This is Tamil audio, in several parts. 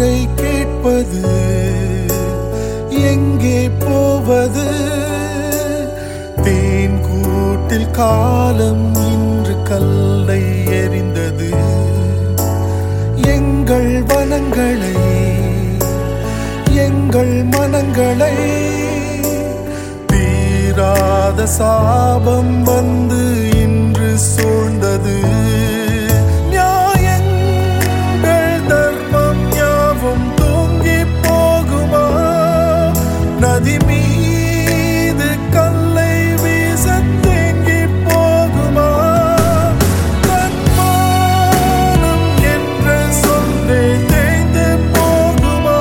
ஊரை கேட்பது எங்கே போவது தேன் கூட்டில் காலம் இன்று கல்லை எறிந்தது எங்கள் வனங்களை எங்கள் மனங்களை தீராத சாபம் வந்து இன்று சூழ்ந்தது நியாயங்கள் தர்மம் யாவும் தூங்கி போகுமா நதி மீது கல்லை வீச தேங்கி போகுமா தன்மானம் என்ற சொல்லே தேய்ந்து போகுமா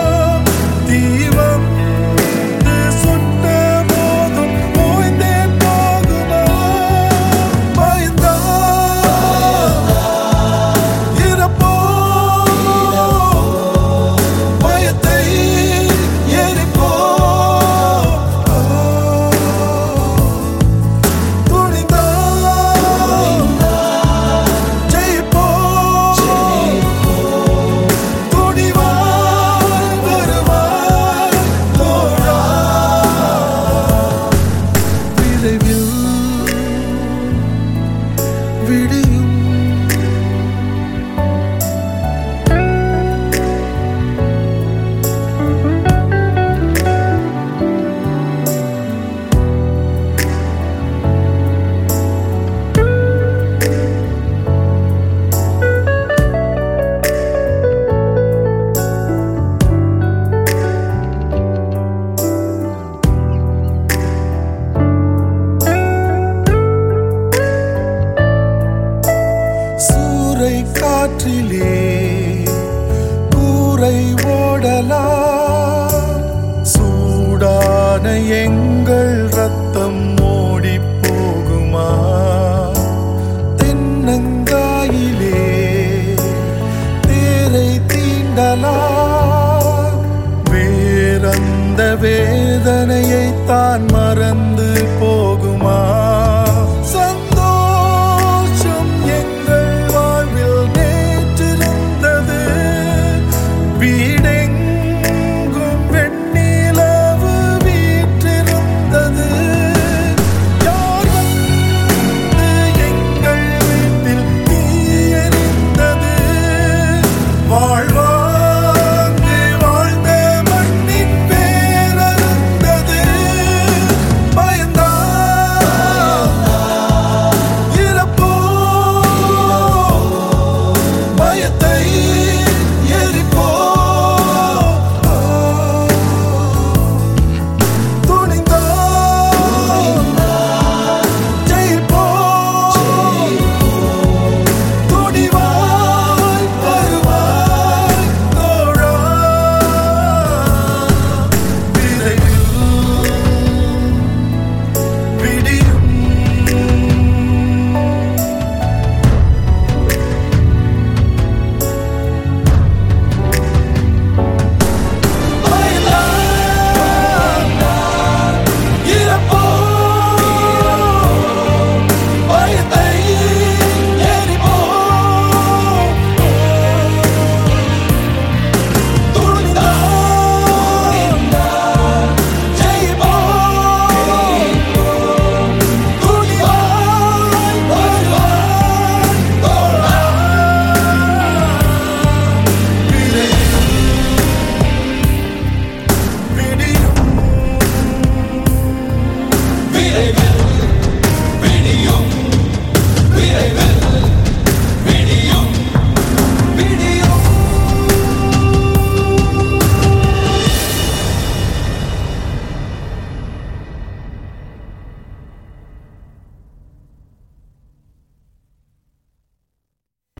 தீவம் சுட்ட போதும் ஓய்ந்தே போகுமா பயந்தா இறப்போ பயத்தை எரிப்போ துணிந்தா ஜெயிப்போ துணிவாய் வருவாய் தோழா விரைவில் விடியும் சூறை காற்றிலே கூரை ஓடலாம் சூடான எங்கள் ரத்தம் ஓடி போகுமா தென்னங்காயிலே தேரை தீண்டலாம் வேறந்த வேதனையை தான் மறந்து